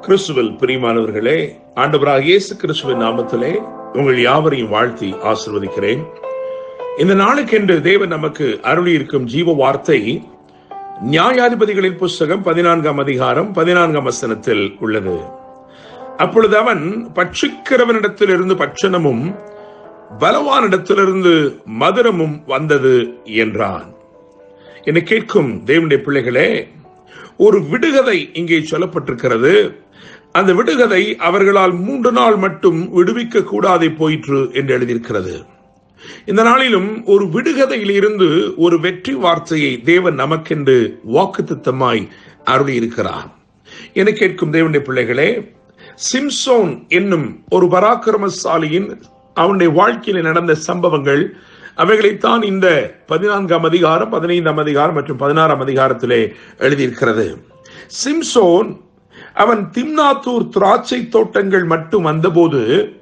கிறிஸ்துவில் பிரியமானவர்களே ஆண்டவராக இயேசு கிறிஸ்துவின் நாமத்திலே உங்கள் யாவரையும் வாழ்த்தி ஆசிர்வதிக்கிறேன் இந்த நாளுக்கென்று தேவன் நமக்கு அருளி இருக்கும் ஜீவ வார்த்தை நியாயாதிபதிகளின் புஸ்தகம் பதினான்காம் அதிகாரம் பதினான்காம் வசனத்தில் உள்ளது அப்பொழுது அவன் பட்சிக்கிறவனிடத்திலிருந்து பட்சணமும் பலவானிடத்திலிருந்து மதுரமும் வந்தது என்றான் என்னை கேட்கும் தேவனுடைய பிள்ளைகளே ஒரு விடுகதை இங்கே சொல்லப்பட்டிருக்கிறது அந்த விடுகதை அவர்களால் மூன்று நாள் மட்டும் விடுவிக்க கூடாதே போயிற்று என்று எழுதியிருக்கிறது இந்த நாளிலும் ஒரு விடுகதையில் இருந்து ஒரு வெற்றி வார்த்தையை தேவன் நமக்கென்று வாக்குத்தத்தமாய் அருளி இருக்கிறார் என கேட்கும் தேவனுடைய பிள்ளைகளே சிம்சோன் என்னும் ஒரு பராக்கிரமசாலியின் அவனுடைய வாழ்க்கையில் நடந்த சம்பவங்கள் அவைகளைத்தான் இந்த பதினான்காம் அதிகாரம் பதினைந்தாம் அதிகாரம் மற்றும் பதினாறாம் அதிகாரத்திலே எழுதியிருக்கிறது சிம்சோன் அவன் திம்னாத்தூர் திராட்சை தோட்டங்கள் மட்டும் வந்தபோது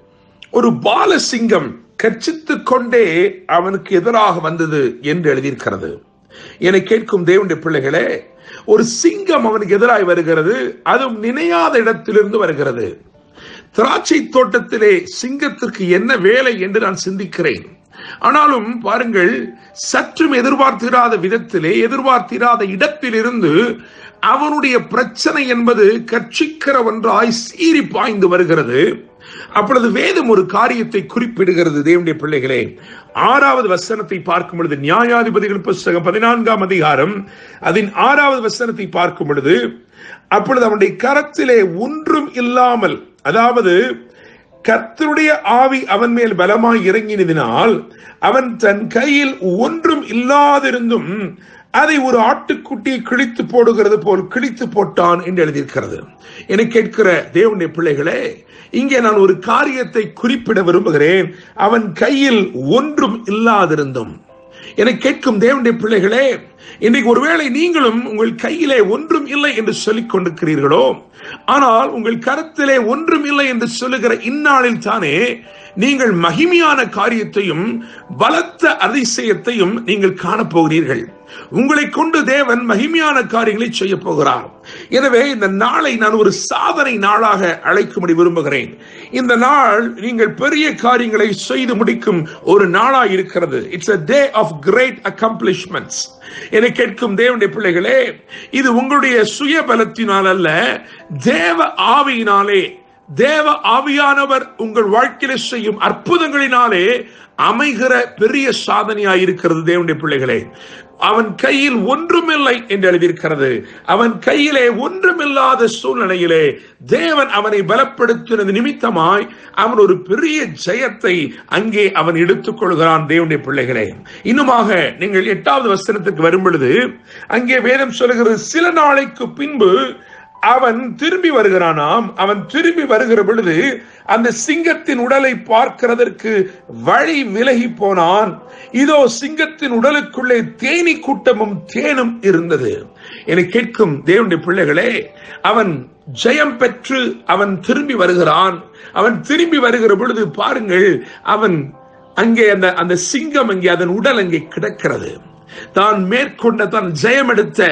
ஒரு பாலசிங்கம் கர்ச்சித்துக் கொண்டே அவனுக்கு எதிராக வந்தது என்று எழுதியிருக்கிறது என கேட்கும் தேவனுடைய பிள்ளைகளே ஒரு சிங்கம் அவனுக்கு எதிராக வருகிறது அதுவும் நினையாத இடத்திலிருந்து வருகிறது திராட்சை தோட்டத்திலே சிங்கத்திற்கு என்ன வேலை என்று நான் சிந்திக்கிறேன் ஆனாலும் பாருங்கள் சற்றும் எதிர்பார்த்திராத விதத்திலே எதிர்பார்த்திராத இடத்திலிருந்து அவனுடைய பிரச்சனை என்பது கட்சிக்கிற ஒன்றாய் சீறி பாய்ந்து வருகிறது அப்பொழுது வேதம் ஒரு காரியத்தை குறிப்பிடுகிறது தேவனுடைய பிள்ளைகளே ஆறாவது வசனத்தை பார்க்கும் பொழுது நியாயாதிபதிகள் புஸ்தகம் பதினான்காம் அதிகாரம் அதன் ஆறாவது வசனத்தை பார்க்கும் பொழுது அப்பொழுது அவனுடைய கரத்திலே ஒன்றும் இல்லாமல் அதாவது கர்த்தருடைய ஆவி அவன் மேல் பலமாய் இறங்கினதினால் அவன் தன் கையில் ஒன்றும் இல்லாதிருந்தும் அதை ஒரு ஆட்டுக்குட்டியை கிழித்து போடுகிறது போல் கிழித்து போட்டான் என்று எழுதியிருக்கிறது என கேட்கிற தேவனுடைய பிள்ளைகளே இங்கே நான் ஒரு காரியத்தை குறிப்பிட விரும்புகிறேன் அவன் கையில் ஒன்றும் இல்லாதிருந்தும் என கேட்கும் தேவனுடைய பிள்ளைகளே இன்றைக்கு ஒருவேளை நீங்களும் உங்கள் கையிலே ஒன்றும் இல்லை என்று சொல்லிக் கொண்டிருக்கிறீர்களோ ஆனால் உங்கள் கருத்திலே ஒன்றும் இல்லை என்று சொல்லுகிற இந்நாளில் தானே நீங்கள் மகிமையான காரியத்தையும் பலத்த அதிசயத்தையும் நீங்கள் காணப்போகிறீர்கள் உங்களை கொண்டு தேவன் மகிமையான காரியங்களை செய்ய போகிறார் எனவே இந்த நாளை நான் ஒரு சாதனை நாளாக அழைக்கும்படி விரும்புகிறேன் இந்த நாள் நீங்கள் பெரிய காரியங்களை செய்து முடிக்கும் ஒரு நாளா இருக்கிறது it's a day of great accomplishments என கேட்கும் தேவனுடைய பிள்ளைகளே இது உங்களுடைய சுய பலத்தினால் அல்ல தேவ ஆவியினாலே தேவ ஆவியானவர் உங்கள் வாழ்க்கையில செய்யும் அற்புதங்களினாலே அமைகிற பெரிய சாதனையாய் இருக்கிறது தேவனுடைய பிள்ளைகளே அவன் கையில் ஒன்றுமில்லை என்று எழுதியிருக்கிறது அவன் கையிலே ஒன்றுமில்லாத சூழ்நிலையிலே தேவன் அவனை பலப்படுத்தினது நிமித்தமாய் அவன் ஒரு பெரிய ஜெயத்தை அங்கே அவன் எடுத்துக் கொள்கிறான் தேவனுடைய பிள்ளைகளே இன்னுமாக நீங்கள் எட்டாவது வசனத்துக்கு வரும் பொழுது அங்கே வேதம் சொல்லுகிறது சில நாளைக்கு பின்பு அவன் திரும்பி வருகிறானாம் அவன் திரும்பி வருகிற பொழுது அந்த சிங்கத்தின் உடலை பார்க்கிறதற்கு வழி விலகி போனான் இதோ சிங்கத்தின் உடலுக்குள்ளே தேனி கூட்டமும் தேனும் இருந்தது என கேட்கும் தேவனுடைய பிள்ளைகளே அவன் ஜெயம் பெற்று அவன் திரும்பி வருகிறான் அவன் திரும்பி வருகிற பொழுது பாருங்கள் அவன் அங்கே அந்த அந்த சிங்கம் அங்கே அதன் உடல் அங்கே கிடக்கிறது தான் மேற்கொண்ட தான் ஜெயம் எடுத்த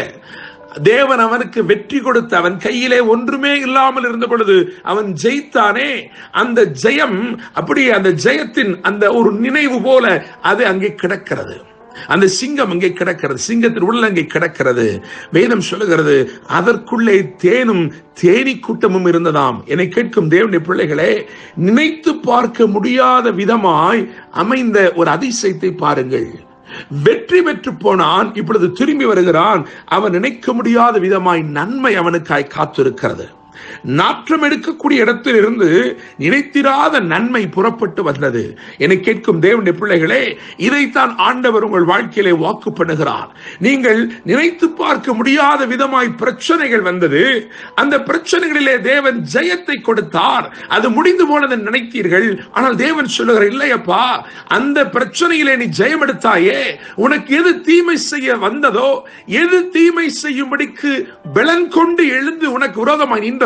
தேவன் அவனுக்கு வெற்றி கொடுத்த அவன் கையிலே ஒன்றுமே இல்லாமல் இருந்த பொழுது அவன் ஜெயித்தானே அந்த ஜெயம் அப்படியே அந்த ஜெயத்தின் அந்த ஒரு நினைவு போல அது அங்கே கிடக்கிறது அந்த சிங்கம் அங்கே கிடக்கிறது சிங்கத்தின் உடல் அங்கே கிடக்கிறது வேதம் சொல்லுகிறது அதற்குள்ளே தேனும் தேனி கூட்டமும் இருந்ததாம் என்னை கேட்கும் தேவனுடைய பிள்ளைகளே நினைத்து பார்க்க முடியாத விதமாய் அமைந்த ஒரு அதிசயத்தை பாருங்கள் வெற்றி பெற்று போனான் இப்பொழுது திரும்பி வருகிறான் அவன் நினைக்க முடியாத விதமாய் நன்மை அவனுக்காய் காத்திருக்கிறது நாற்றம் எடுக்கக்கூடிய இடத்திலிருந்து நினைத்திராத நன்மை புறப்பட்டு வந்தது என கேட்கும் தேவனுடைய பிள்ளைகளே இதைத்தான் ஆண்டவர் உங்கள் வாழ்க்கையிலே வாக்கு பண்ணுகிறார் நீங்கள் நினைத்து பார்க்க முடியாத விதமாய் பிரச்சனைகள் வந்தது அந்த பிரச்சனைகளிலே தேவன் ஜெயத்தை கொடுத்தார் அது முடிந்து போனதை நினைத்தீர்கள் ஆனால் தேவன் சொல்லுகிற இல்லையப்பா அந்த பிரச்சனையிலே நீ ஜெயம் எடுத்தாயே உனக்கு எது தீமை செய்ய வந்ததோ எது தீமை செய்யும்படிக்கு பலன் கொண்டு எழுந்து உனக்கு விரோதமாய் நின்றதோ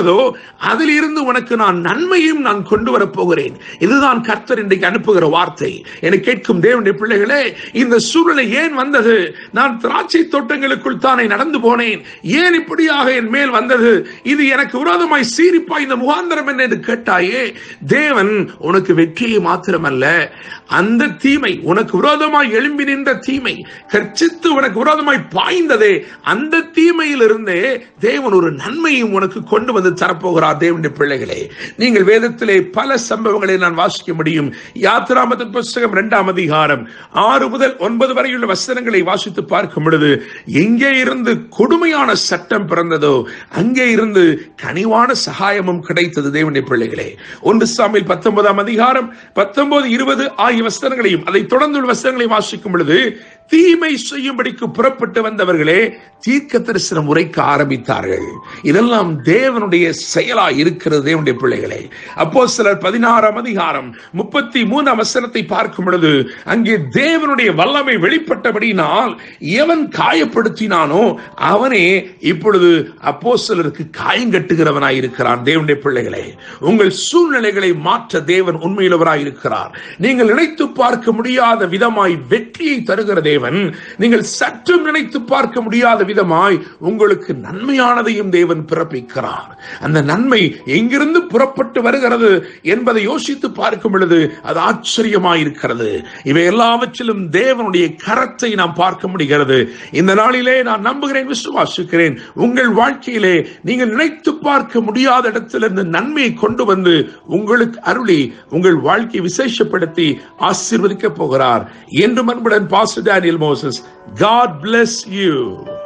இருக்கிறதோ அதில் இருந்து உனக்கு நான் நன்மையும் நான் கொண்டு வரப் போகிறேன் இதுதான் கர்த்தர் இன்றைக்கு அனுப்புகிற வார்த்தை என கேட்கும் தேவனுடைய பிள்ளைகளே இந்த சூழ்நிலை ஏன் வந்தது நான் திராட்சை தோட்டங்களுக்குள் தானே நடந்து போனேன் ஏன் இப்படியாக என் மேல் வந்தது இது எனக்கு விரோதமாய் சீரிப்பா இந்த முகாந்திரம் என்ன என்று கேட்டாயே தேவன் உனக்கு வெற்றியை மாத்திரமல்ல அந்த தீமை உனக்கு விரோதமாய் எழும்பி நின்ற தீமை கர்ச்சித்து உனக்கு விரோதமாய் பாய்ந்ததே அந்த தீமையிலிருந்தே தேவன் ஒரு நன்மையும் உனக்கு கொண்டு வந்து தரப்போகிறார் தேவனுடைய பிள்ளைகளே நீங்கள் வேதத்திலே பல சம்பவங்களை நான் வாசிக்க முடியும் யாத்திராமத்தின் புஸ்தகம் இரண்டாம் அதிகாரம் ஆறு முதல் ஒன்பது வரையுள்ள வசனங்களை வாசித்து பார்க்கும் பொழுது எங்கே இருந்து கொடுமையான சட்டம் பிறந்ததோ அங்கே இருந்து கனிவான சகாயமும் கிடைத்தது தேவனுடைய பிள்ளைகளே ஒன்று சாமியில் பத்தொன்பதாம் அதிகாரம் பத்தொன்பது இருபது ஆகிய வசனங்களையும் அதை தொடர்ந்து வசனங்களையும் வாசிக்கும் பொழுது தீமை செய்யும்படிக்கு புறப்பட்டு வந்தவர்களே தீர்க்க தரிசனம் உரைக்க ஆரம்பித்தார்கள் இதெல்லாம் தேவனுடைய செயலா இருக்கிறது தேவனுடைய பிள்ளைகளே அப்போ சிலர் பதினாறாம் அதிகாரம் முப்பத்தி மூணாம் வசனத்தை பார்க்கும் பொழுது அங்கே தேவனுடைய வல்லமை வெளிப்பட்டபடினால் எவன் காயப்படுத்தினானோ அவனே இப்பொழுது அப்போ சிலருக்கு காயங்கட்டுகிறவனாய் இருக்கிறான் தேவனுடைய பிள்ளைகளே உங்கள் சூழ்நிலைகளை மாற்ற தேவன் உண்மையுள்ளவராய் இருக்கிறார் நீங்கள் நினைத்து பார்க்க முடியாத விதமாய் வெற்றியை தருகிற தேவன் நீங்கள் சற்றும் நினைத்து பார்க்க முடியாத விதமாய் உங்களுக்கு நன்மையானதையும் தேவன் பிறப்பிக்கிறார் அந்த நன்மை எங்கிருந்து புறப்பட்டு வருகிறது என்பதை யோசித்து பார்க்கும் பொழுது அது ஆச்சரியமாய் இருக்கிறது இவை எல்லாவற்றிலும் தேவனுடைய கரத்தை நாம் பார்க்க முடிகிறது இந்த நாளிலே நான் நம்புகிறேன் விசுவாசிக்கிறேன் உங்கள் வாழ்க்கையிலே நீங்கள் நினைத்து பார்க்க முடியாத இடத்திலிருந்து நன்மையை கொண்டு வந்து உங்களுக்கு அருளி உங்கள் வாழ்க்கையை விசேஷப்படுத்தி ஆசீர்வதிக்க போகிறார் என்று அன்புடன் pastor Daniel Moses God bless you.